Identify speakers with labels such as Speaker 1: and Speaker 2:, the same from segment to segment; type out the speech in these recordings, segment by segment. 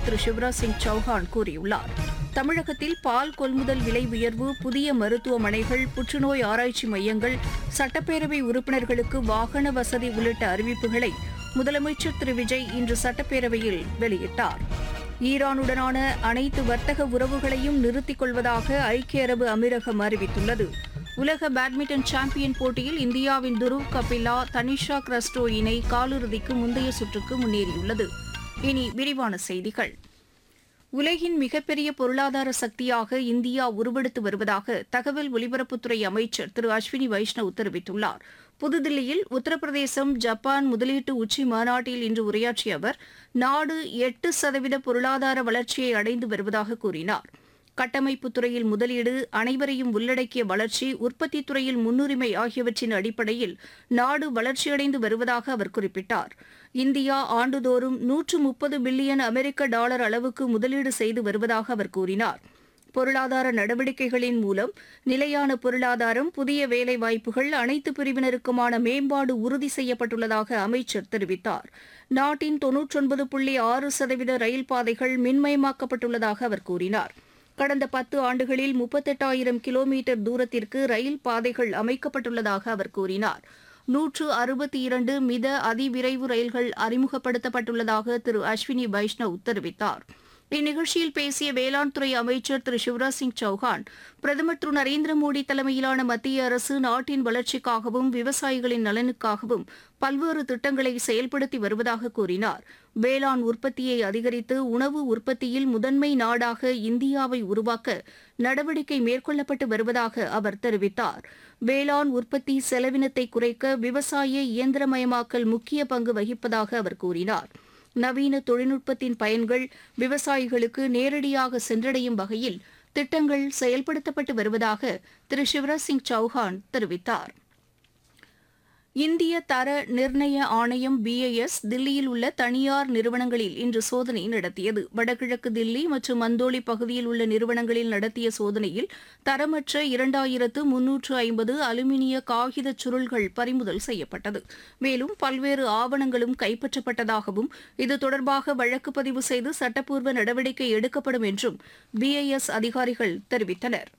Speaker 1: திரு சிவராஜ் சிங் சௌஹான் கூறியுள்ளார் தமிழகத்தில் பால் கொள்முதல் விலை உயர்வு புதிய மருத்துவமனைகள் புற்றுநோய் ஆராய்ச்சி மையங்கள் சட்டப்பேரவை உறுப்பினர்களுக்கு வாகன வசதி உள்ளிட்ட அறிவிப்புகளை முதலமைச்சர் திரு விஜய் இன்று சட்டப்பேரவையில் வெளியிட்டார் ஈரானுடனான அனைத்து வர்த்தக உறவுகளையும் நிறுத்திக் கொள்வதாக ஐக்கிய அரபு அமீரகம் அறிவித்துள்ளது உலக பேட்மிண்டன் சாம்பியன் போட்டியில் இந்தியாவின் துருவ் கபிலா தனிஷா கிரஸ்டோ இணை காலிறுதிக்கு முந்தைய சுற்றுக்கு முன்னேறியுள்ளது இனி விரிவான செய்திகள் உலகின் மிகப்பெரிய பொருளாதார சக்தியாக இந்தியா உருவெடுத்து வருவதாக தகவல் ஒலிபரப்புத்துறை அமைச்சர் திரு அஸ்வினி வைஷ்ணவ் தெரிவித்துள்ளார் புதுதில்லியில் உத்தரப்பிரதேசம் ஜப்பான் முதலீட்டு உச்சி மாநாட்டில் இன்று உரையாற்றிய அவர் நாடு எட்டு சதவீத பொருளாதார வளர்ச்சியை அடைந்து வருவதாக கூறினார் கட்டமைப்புத் துறையில் முதலீடு அனைவரையும் உள்ளடக்கிய வளர்ச்சி உற்பத்தித் துறையில் முன்னுரிமை ஆகியவற்றின் அடிப்படையில் நாடு வளர்ச்சியடைந்து வருவதாக அவர் குறிப்பிட்டார் இந்தியா ஆண்டுதோறும் நூற்று முப்பது பில்லியன் அமெரிக்க டாலர் அளவுக்கு முதலீடு செய்து வருவதாக அவர் கூறினார் பொருளாதார நடவடிக்கைகளின் மூலம் நிலையான பொருளாதாரம் புதிய வேலைவாய்ப்புகள் அனைத்து பிரிவினருக்குமான மேம்பாடு உறுதி செய்யப்பட்டுள்ளதாக அமைச்சர் தெரிவித்தார் நாட்டின் தொன்னூற்றொன்பது புள்ளி ஆறு சதவீத ரயில் பாதைகள் மின்மயமாக்கப்பட்டுள்ளதாக அவர் கூறினார் கடந்த பத்து ஆண்டுகளில் முப்பத்தெட்டாயிரம் கிலோமீட்டர் தூரத்திற்கு ரயில் பாதைகள் அமைக்கப்பட்டுள்ளதாக அவர் கூறினார் நூற்று அறுபத்தி இரண்டு மித அதிவிரைவு ரயில்கள் அறிமுகப்படுத்தப்பட்டுள்ளதாக திரு அஸ்வினி வைஷ்ணவ் தெரிவித்தார் இந்நிகழ்ச்சியில் பேசிய வேளாண் துறை அமைச்சர் திரு சிவராஜ் சிங் சௌஹான் பிரதமர் திரு நரேந்திர மோடி தலைமையிலான மத்திய அரசு நாட்டின் வளர்ச்சிக்காகவும் விவசாயிகளின் நலனுக்காகவும் பல்வேறு திட்டங்களை செயல்படுத்தி வருவதாக கூறினார் வேளாண் உற்பத்தியை அதிகரித்து உணவு உற்பத்தியில் முதன்மை நாடாக இந்தியாவை உருவாக்க நடவடிக்கை மேற்கொள்ளப்பட்டு வருவதாக அவர் தெரிவித்தார் வேளாண் உற்பத்தி செலவினத்தை குறைக்க விவசாய இயந்திரமயமாக்கல் முக்கிய பங்கு வகிப்பதாக அவர் கூறினார் நவீன தொழில்நுட்பத்தின் பயன்கள் விவசாயிகளுக்கு நேரடியாக சென்றடையும் வகையில் திட்டங்கள் செயல்படுத்தப்பட்டு வருவதாக திரு சிவராஜ் சிங் சௌஹான் தெரிவித்தார் இந்திய தர நிர்ணய ஆணையம் பிஐஎஸ் தில்லியில் உள்ள தனியார் நிறுவனங்களில் இன்று சோதனை நடத்தியது வடகிழக்கு தில்லி மற்றும் மந்தோலி பகுதியில் உள்ள நிறுவனங்களில் நடத்திய சோதனையில் தரமற்ற இரண்டாயிரத்து முன்னூற்று ஐம்பது அலுமினிய காகித சுருள்கள் பறிமுதல் செய்யப்பட்டது மேலும் பல்வேறு ஆவணங்களும் கைப்பற்றப்பட்டதாகவும் இது தொடர்பாக வழக்கு பதிவு செய்து சட்டப்பூர்வ நடவடிக்கை எடுக்கப்படும் என்றும் பிஐஎஸ் அதிகாரிகள் தெரிவித்தனர்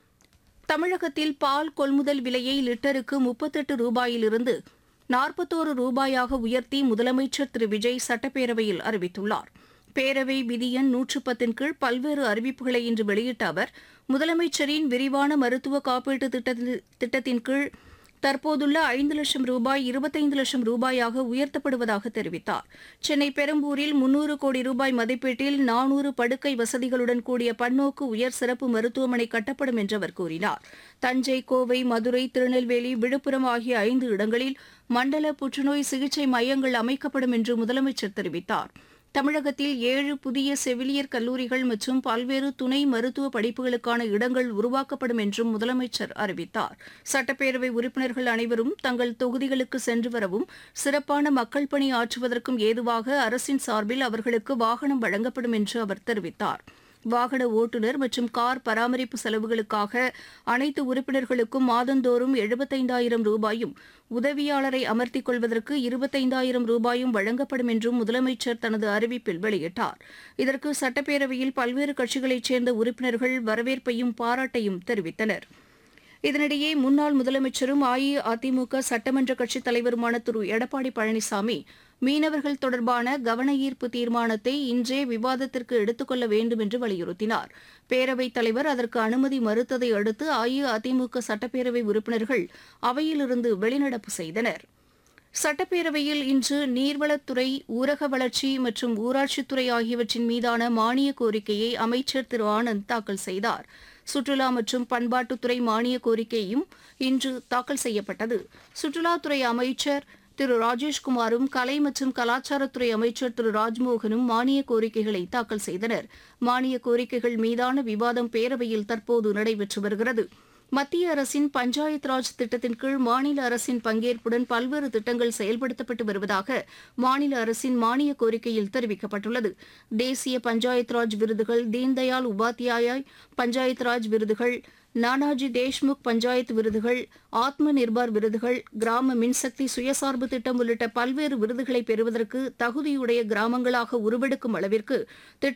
Speaker 1: தமிழகத்தில் பால் கொள்முதல் விலையை லிட்டருக்கு முப்பத்தெட்டு ரூபாயிலிருந்து நாற்பத்தோரு ரூபாயாக உயர்த்தி முதலமைச்சர் திரு விஜய் சட்டப்பேரவையில் அறிவித்துள்ளார் பேரவை விதி எண் நூற்று பத்தின் கீழ் பல்வேறு அறிவிப்புகளை இன்று வெளியிட்ட அவர் முதலமைச்சரின் விரிவான மருத்துவ காப்பீட்டு திட்டத்தி- திட்டத்தின் கீழ் தற்போதுள்ள ஐந்து லட்சம் ரூபாய் இருபத்தைந்து லட்சம் ரூபாயாக உயர்த்தப்படுவதாக தெரிவித்தார் சென்னை பெரம்பூரில் முன்னூறு கோடி ரூபாய் மதிப்பீட்டில் நானூறு படுக்கை வசதிகளுடன் கூடிய பன்னோக்கு உயர் சிறப்பு மருத்துவமனை கட்டப்படும் என்று அவர் கூறினார் தஞ்சை கோவை மதுரை திருநெல்வேலி விழுப்புரம் ஆகிய ஐந்து இடங்களில் மண்டல புற்றுநோய் சிகிச்சை மையங்கள் அமைக்கப்படும் என்று முதலமைச்சர் தெரிவித்தார் தமிழகத்தில் ஏழு புதிய செவிலியர் கல்லூரிகள் மற்றும் பல்வேறு துணை மருத்துவ படிப்புகளுக்கான இடங்கள் உருவாக்கப்படும் என்றும் முதலமைச்சர் அறிவித்தார் சட்டப்பேரவை உறுப்பினர்கள் அனைவரும் தங்கள் தொகுதிகளுக்கு சென்று வரவும் சிறப்பான மக்கள் பணி ஆற்றுவதற்கும் ஏதுவாக அரசின் சார்பில் அவர்களுக்கு வாகனம் வழங்கப்படும் என்று அவர் தெரிவித்தார் வாகன ஓட்டுநர் மற்றும் கார் பராமரிப்பு செலவுகளுக்காக அனைத்து உறுப்பினர்களுக்கும் மாதந்தோறும் எழுபத்தைந்தாயிரம் ரூபாயும் உதவியாளரை அமர்த்திக் கொள்வதற்கு இருபத்தைந்தாயிரம் ரூபாயும் வழங்கப்படும் என்றும் முதலமைச்சர் தனது அறிவிப்பில் வெளியிட்டார் இதற்கு சட்டப்பேரவையில் பல்வேறு கட்சிகளைச் சேர்ந்த உறுப்பினர்கள் வரவேற்பையும் பாராட்டையும் தெரிவித்தனர் இதனிடையே முன்னாள் முதலமைச்சரும் அஇஅதிமுக சட்டமன்ற கட்சித் தலைவருமான திரு எடப்பாடி பழனிசாமி மீனவர்கள் தொடர்பான கவன ஈர்ப்பு தீர்மானத்தை இன்றே விவாதத்திற்கு எடுத்துக்கொள்ள வேண்டும் என்று வலியுறுத்தினார் பேரவைத் தலைவர் அதற்கு அனுமதி மறுத்ததை அடுத்து அஇஅதிமுக சட்டப்பேரவை உறுப்பினர்கள் அவையிலிருந்து வெளிநடப்பு செய்தனர் சட்டப்பேரவையில் இன்று நீர்வளத்துறை ஊரக வளர்ச்சி மற்றும் ஊராட்சித்துறை ஆகியவற்றின் மீதான மானிய கோரிக்கையை அமைச்சர் திரு ஆனந்த் தாக்கல் செய்தார் சுற்றுலா மற்றும் பண்பாட்டுத்துறை மானிய கோரிக்கையும் இன்று தாக்கல் செய்யப்பட்டது சுற்றுலாத்துறை அமைச்சர் திரு ராஜேஷ்குமாரும் கலை மற்றும் கலாச்சாரத்துறை அமைச்சர் திரு ராஜ்மோகனும் மானிய கோரிக்கைகளை தாக்கல் செய்தனர் மானிய கோரிக்கைகள் மீதான விவாதம் பேரவையில் தற்போது நடைபெற்று வருகிறது மத்திய அரசின் பஞ்சாயத் ராஜ் திட்டத்தின் கீழ் மாநில அரசின் பங்கேற்புடன் பல்வேறு திட்டங்கள் செயல்படுத்தப்பட்டு வருவதாக மாநில அரசின் மானிய கோரிக்கையில் தெரிவிக்கப்பட்டுள்ளது தேசிய பஞ்சாயத் ராஜ் விருதுகள் தீன்தயாள் உபாத்யாயா பஞ்சாயத் ராஜ் விருதுகள் நானாஜி தேஷ்முக் பஞ்சாயத் விருதுகள் ஆத்ம நிர்பார் விருதுகள் கிராம மின்சக்தி சுயசார்பு திட்டம் உள்ளிட்ட பல்வேறு விருதுகளை பெறுவதற்கு தகுதியுடைய கிராமங்களாக உருவெடுக்கும் அளவிற்கு திட்ட